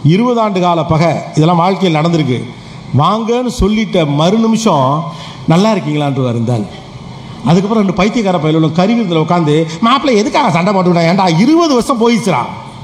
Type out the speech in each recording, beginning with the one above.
இருபது ஆண்டு கால பகை இதெல்லாம் வாழ்க்கையில் நடந்திருக்கு வாங்கன்னு சொல்லிட்ட மறு நிமிஷம் நல்லா இருக்கீங்களான்ட்டு இருந்தால் அதுக்கப்புறம் ரெண்டு பைத்தியக்கார பயிலும் கறி விருந்தில் உட்காந்து மாப்பிள்ளை எதுக்காக சண்டை போட்டுக்கிட்டா ஏன்டா இருபது வருஷம் போயிடுச்சுடா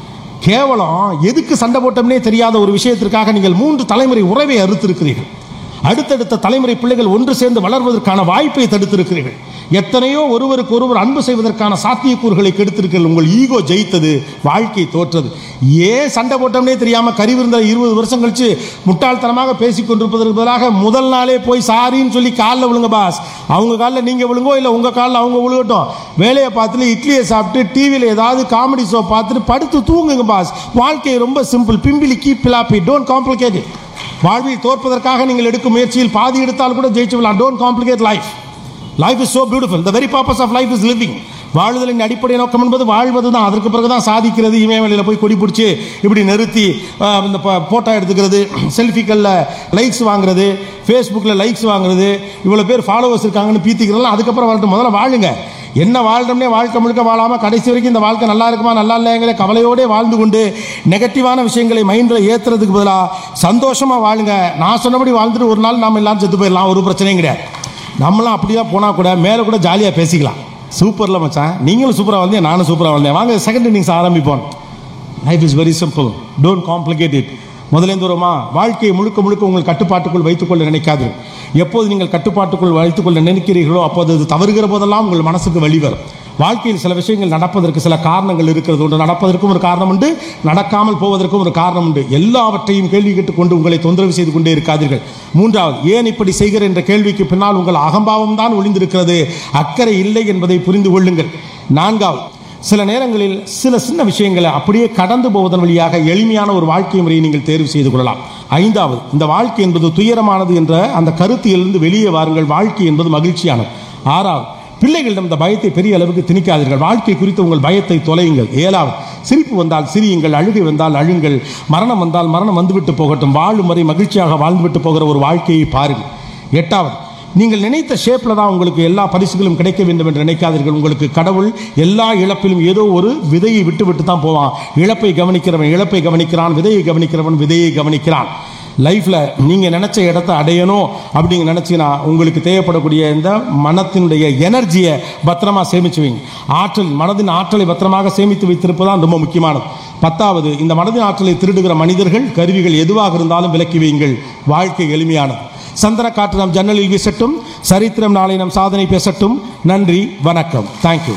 கேவலம் எதுக்கு சண்டை போட்டோம்னே தெரியாத ஒரு விஷயத்திற்காக நீங்கள் மூன்று தலைமுறை உறவை அறுத்திருக்கிறீர்கள் அடுத்தடுத்த தலைமுறை பிள்ளைகள் ஒன்று சேர்ந்து வளர்வதற்கான வாய்ப்பை தடுத்திருக்கிறீர்கள் எத்தனையோ ஒருவருக்கு ஒருவர் அன்பு செய்வதற்கான சாத்தியக்கூறுகளை கெடுத்திருக்கிறீர்கள் உங்கள் ஈகோ ஜெயித்தது வாழ்க்கை தோற்றது ஏன் சண்டை போட்டோம்னே தெரியாம கறி விருந்த இருபது வருஷம் கழிச்சு முட்டாள்தனமாக பேசிக் கொண்டிருப்பதற்கு பதிலாக முதல் நாளே போய் சாரின்னு சொல்லி காலில் விழுங்க பாஸ் அவங்க காலில் நீங்க விழுங்கோ இல்லை உங்க காலில் அவங்க விழுகட்டும் வேலையை பார்த்துட்டு இட்லியை சாப்பிட்டு டிவியில் ஏதாவது காமெடி ஷோ பார்த்துட்டு படுத்து தூங்குங்க பாஸ் வாழ்க்கை ரொம்ப சிம்பிள் பிம்பிலி கீப் பிலாப்பி டோன்ட் காம்ப்ளிகேட் வாழ்வில் தோற்பதற்காக நீங்கள் எடுக்கும் முயற்சியில் பாதி எடுத்தால் கூட ஜெயிச்சு விடலாம் don't complicate life life is so beautiful the very purpose of life is living வாழுதலின் அடிப்படை நோக்கம் என்பது வாழ்வது தான் அதற்கு பிறகு தான் சாதிக்கிறது இமயமலையில் போய் கொடி பிடிச்சி இப்படி நிறுத்தி ஆஹ், இந்த ஃபோட்டோ எடுத்துக்கிறது செல்ஃபிகளில் லைக்ஸ் வாங்குறது ஃபேஸ்புக்கில் லைக்ஸ் வாங்குறது இவ்வளோ பேர் ஃபாலோவர்ஸ் இருக்காங்கன்னு பீத்திக்கிறதெல்லாம் அதுக்கப்புறம் வரட்டும் முதல்ல வாழுங்க என்ன வாழ்றோம்னே வாழ்க்கை முழுக்க வாழாமல் கடைசி வரைக்கும் இந்த வாழ்க்கை நல்லா இருக்குமா நல்லா இல்லைங்கிற கவலையோடே வாழ்ந்து கொண்டு நெகட்டிவான விஷயங்களை மைண்டில் ஏற்றுறதுக்கு பதிலாக சந்தோஷமாக வாழுங்க நான் சொன்னபடி வாழ்ந்துட்டு ஒரு நாள் நாம் எல்லாரும் செத்து போயிடலாம் ஒரு பிரச்சனையும் கிடையாது நம்மளாம் அப்படியே போனால் கூட மேலே கூட ஜாலியாக பேசிக்கலாம் சூப்பரில் மச்சான் நீங்களும் சூப்பராக வந்தீங்க நானும் சூப்பராக வந்தேன் வாங்க செகண்ட் இன்னிங்ஸ் ஆரம்பிப்போம் life is very simple don't complicate it முதலேந்து வருமா வாழ்க்கையை முழுக்க முழுக்க உங்கள் கட்டுப்பாட்டுக்குள் வைத்துக்கொள்ள நினைக்காது எப்போது நீங்கள் கட்டுப்பாட்டுக்குள் வைத்துக்கொள்ள நினைக்கிறீர்களோ அப்போது அது தவறுகிற போதெல்லாம் உங்கள் மனசுக்கு வழிவரும் வாழ்க்கையில் சில விஷயங்கள் நடப்பதற்கு சில காரணங்கள் இருக்கிறது உண்டு நடப்பதற்கும் ஒரு காரணம் உண்டு நடக்காமல் போவதற்கும் ஒரு காரணம் உண்டு எல்லாவற்றையும் கேள்வி கேட்டுக்கொண்டு உங்களை தொந்தரவு செய்து கொண்டே இருக்காதீர்கள் மூன்றாவது ஏன் இப்படி செய்கிற என்ற கேள்விக்கு பின்னால் உங்கள் அகம்பாவம் தான் ஒளிந்திருக்கிறது அக்கறை இல்லை என்பதை புரிந்து கொள்ளுங்கள் நான்காவது சில நேரங்களில் சில சின்ன விஷயங்களை அப்படியே கடந்து போவதன் வழியாக எளிமையான ஒரு வாழ்க்கை முறையை நீங்கள் தேர்வு செய்து கொள்ளலாம் ஐந்தாவது இந்த வாழ்க்கை என்பது துயரமானது என்ற அந்த கருத்திலிருந்து வெளியே வாருங்கள் வாழ்க்கை என்பது மகிழ்ச்சியானது ஆறாவது பிள்ளைகளிடம் இந்த பயத்தை பெரிய அளவுக்கு திணிக்காதீர்கள் வாழ்க்கை குறித்து உங்கள் பயத்தை தொலையுங்கள் ஏழாவது சிரிப்பு வந்தால் சிரியுங்கள் அழுகை வந்தால் அழுங்கள் மரணம் வந்தால் மரணம் வந்துவிட்டு போகட்டும் வாழும் வரை மகிழ்ச்சியாக வாழ்ந்துவிட்டு போகிற ஒரு வாழ்க்கையை பாருங்கள் எட்டாவது நீங்கள் நினைத்த ஷேப்பில் தான் உங்களுக்கு எல்லா பரிசுகளும் கிடைக்க வேண்டும் என்று நினைக்காதீர்கள் உங்களுக்கு கடவுள் எல்லா இழப்பிலும் ஏதோ ஒரு விதையை விட்டு விட்டு தான் போவான் இழப்பை கவனிக்கிறவன் இழப்பை கவனிக்கிறான் விதையை கவனிக்கிறவன் விதையை கவனிக்கிறான் லைஃப்பில் நீங்கள் நினச்ச இடத்த அடையணும் அப்படிங்க நினச்சிங்கன்னா உங்களுக்கு தேவைப்படக்கூடிய இந்த மனத்தினுடைய எனர்ஜியை பத்திரமா சேமிச்சு வைங்க ஆற்றல் மனதின் ஆற்றலை பத்திரமாக சேமித்து வைத்திருப்பதுதான் ரொம்ப முக்கியமானது பத்தாவது இந்த மனதின் ஆற்றலை திருடுகிற மனிதர்கள் கருவிகள் எதுவாக இருந்தாலும் விலக்கி வையுங்கள் வாழ்க்கை எளிமையானது சந்தன காற்று நம் ஜன்னலில் வீசட்டும் சரித்திரம் நாளை நம் சாதனை பேசட்டும் நன்றி வணக்கம் தேங்க்யூ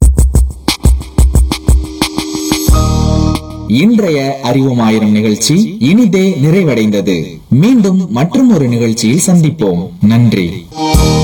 இன்றைய அறிவோமாயிரம் நிகழ்ச்சி இனிதே நிறைவடைந்தது மீண்டும் மற்றும் ஒரு நிகழ்ச்சியில் சந்திப்போம் நன்றி